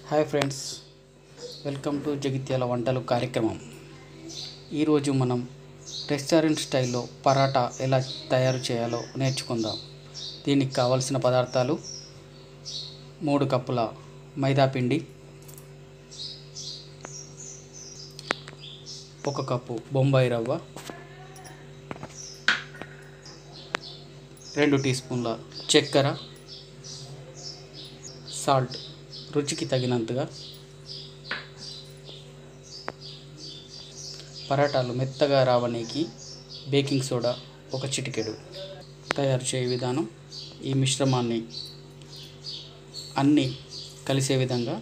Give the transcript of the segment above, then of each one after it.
hi friends welcome to Jagtial వంటలు కార్యక్రమం ఈరోజు మనం రెస్టారెంట్ స్టైల్లో పరాటా ఎలా తయారు చేయాలో నేర్చుకుందాం దీనికి కావలసిన పదార్థాలు మూడు కప్పుల మైదా పిండి ఒక కప్పు బొంబాయి రవ్వ రెండు టీ స్పూన్ల చక్కెర సాల్ట్ రుచికి తగినంతగా పరాటాలు మెత్తగా రావడానికి బేకింగ్ సోడా ఒక చిటికెడు తయారు చేయే విధానం ఈ మిశ్రమాన్ని అన్నీ కలిసే విధంగా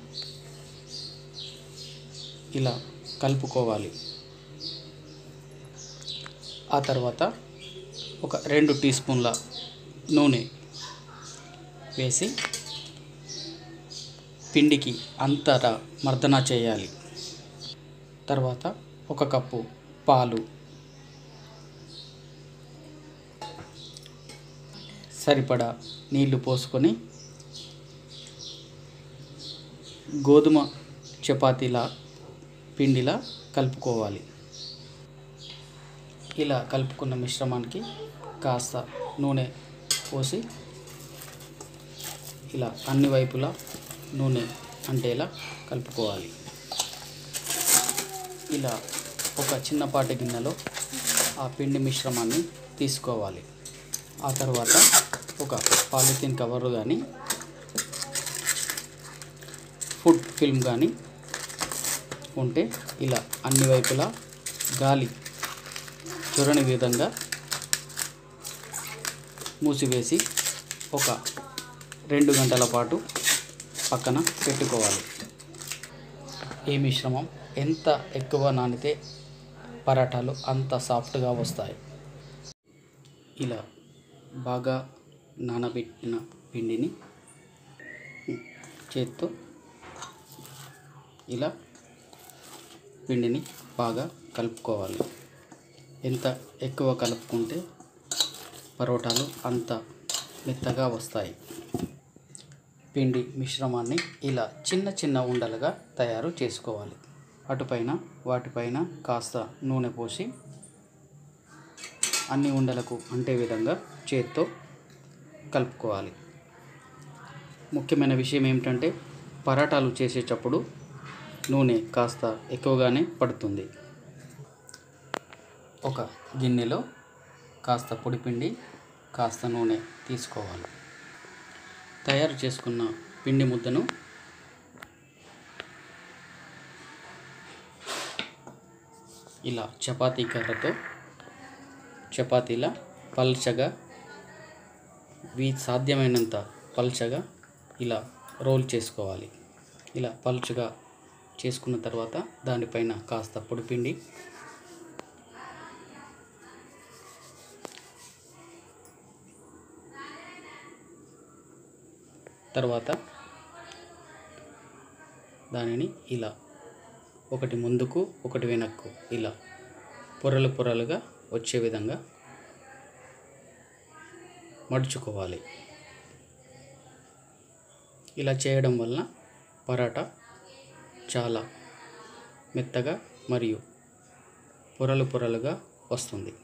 ఇలా కలుపుకోవాలి ఆ తర్వాత ఒక రెండు టీ స్పూన్ల నూనె వేసి పిండికి అంతటా మర్దన చేయాలి తర్వాత ఒక కప్పు పాలు సరిపడా నీళ్లు పోసుకొని గోధుమ చపాతీలా పిండిలా కలుపుకోవాలి ఇలా కలుపుకున్న మిశ్రమానికి కాస్త నూనె పోసి ఇలా అన్ని వైపులా నూనె అంటేలా కలుపుకోవాలి ఇలా ఒక చిన్నపాటి గిన్నెలో ఆ పిండి మిశ్రమాన్ని తీసుకోవాలి ఆ తర్వాత ఒక పాలిథిన్ కవర్ కానీ ఫుడ్ ఫిల్మ్ కానీ ఉంటే ఇలా అన్ని వైపులా గాలి చొరని విధంగా మూసివేసి ఒక రెండు గంటల పాటు పక్కన పెట్టుకోవాలి ఈ మిశ్రమం ఎంత ఎక్కువ నానితే పరాటాలు అంత సాఫ్ట్గా వస్తాయి ఇలా బాగా నానబెట్టిన పిండిని చేత్తో ఇలా పిండిని బాగా కలుపుకోవాలి ఎంత ఎక్కువ కలుపుకుంటే పరోటాలు అంత మెత్తగా వస్తాయి పిండి మిశ్రమాన్ని ఇలా చిన్న చిన్న ఉండలుగా తయారు చేసుకోవాలి అటుపైన వాటిపైన కాస్త నూనె పోసి అన్ని ఉండలకు అంటే విధంగా చేత్తో కలుపుకోవాలి ముఖ్యమైన విషయం ఏమిటంటే పరాటాలు చేసేటప్పుడు నూనె కాస్త ఎక్కువగానే పడుతుంది ఒక గిన్నెలో కాస్త పొడిపిండి కాస్త నూనె తీసుకోవాలి తయారు చేసుకున్న పిండి ముద్దను ఇలా చపాతీ కర్రతో చపాతీలా పల్చగా వీ సాధ్యమైనంత పల్చగా ఇలా రోల్ చేసుకోవాలి ఇలా పలుచగా చేసుకున్న తర్వాత దానిపైన కాస్త పొడిపిండి తర్వాత దానిని ఇలా ఒకటి ముందుకు ఒకటి వెనక్కు ఇలా పొరలు పొరలుగా వచ్చే విధంగా మడుచుకోవాలి ఇలా చేయడం వలన పరాటా చాలా మెత్తగా మరియు పొరలు పొరలుగా వస్తుంది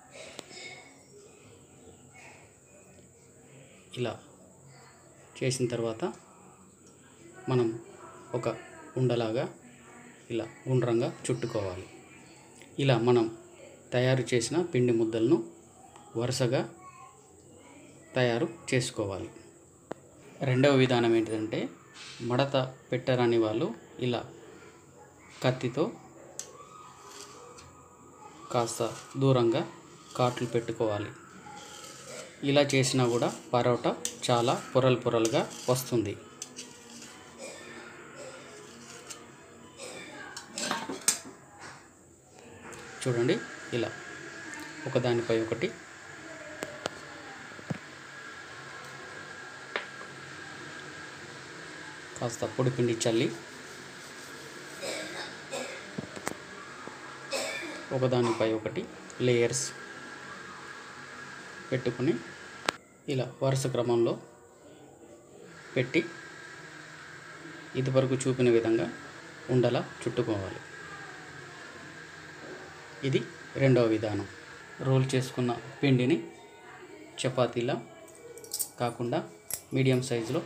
ఇలా చేసిన తర్వాత మనం ఒక ఉండలాగా ఇలా గుండ్రంగా చుట్టుకోవాలి ఇలా మనం తయారు చేసిన పిండి ముద్దలను వరుసగా తయారు చేసుకోవాలి రెండవ విధానం ఏంటిదంటే మడత పెట్టరాని వాళ్ళు ఇలా కత్తితో కాస్త దూరంగా కాట్లు పెట్టుకోవాలి ఇలా చేసినా కూడా పరోటా చాలా పొరలు పొరలుగా వస్తుంది చూడండి ఇలా ఒకదానిపై ఒకటి కాస్త పొడిపిండి చల్లి ఒకదానిపై ఒకటి లేయర్స్ పెట్టుకుని ఇలా వరుస క్రమంలో పెట్టి ఇదివరకు చూపిన విధంగా ఉండలా చుట్టుకోవాలి ఇది రెండవ విధానం రోల్ చేసుకున్న పిండిని చపాతీలా కాకుండా మీడియం సైజులో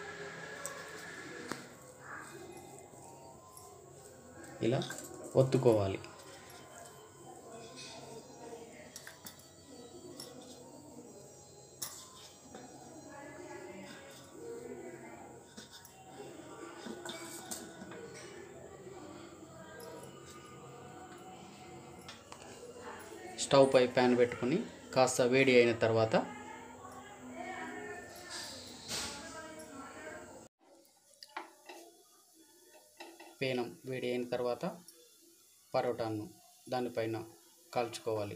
ఇలా ఒత్తుకోవాలి స్టవ్ పై ప్యాన్ పెట్టుకొని కాస్త వేడి అయిన తర్వాత పేనం వేడి అయిన తర్వాత పరోటాను దానిపైన కాల్చుకోవాలి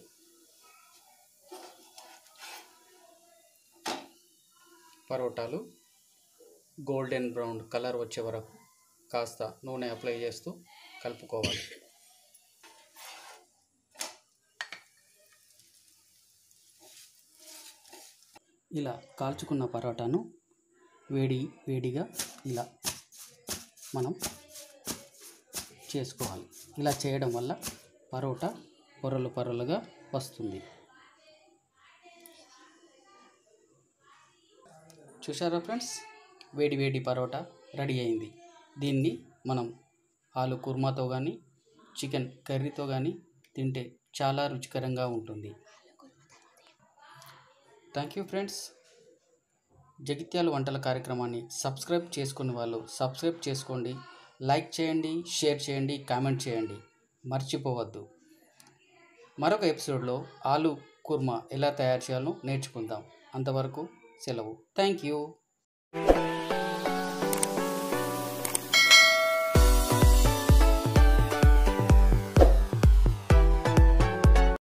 పరోటాలు గోల్డెన్ బ్రౌన్ కలర్ వచ్చే వరకు కాస్త నూనె అప్లై చేస్తూ కలుపుకోవాలి ఇలా కాల్చుకున్న పరోటాను వేడి వేడిగా ఇలా మనం చేసుకోవాలి ఇలా చేయడం వల్ల పరోటా పొరలు పొరలుగా వస్తుంది చూసారా ఫ్రెండ్స్ వేడి వేడి పరోటా రెడీ అయింది దీన్ని మనం ఆలు కుర్మాతో కానీ చికెన్ కర్రీతో కానీ తింటే చాలా రుచికరంగా ఉంటుంది థ్యాంక్ యూ ఫ్రెండ్స్ జగిత్యాల వంటల కార్యక్రమాన్ని సబ్స్క్రైబ్ చేసుకునే వాళ్ళు సబ్స్క్రైబ్ చేసుకోండి లైక్ చేయండి షేర్ చేయండి కామెంట్ చేయండి మర్చిపోవద్దు మరొక ఎపిసోడ్లో ఆలు కుర్మా ఎలా తయారు చేయాలో నేర్చుకుందాం అంతవరకు సెలవు థ్యాంక్ యూ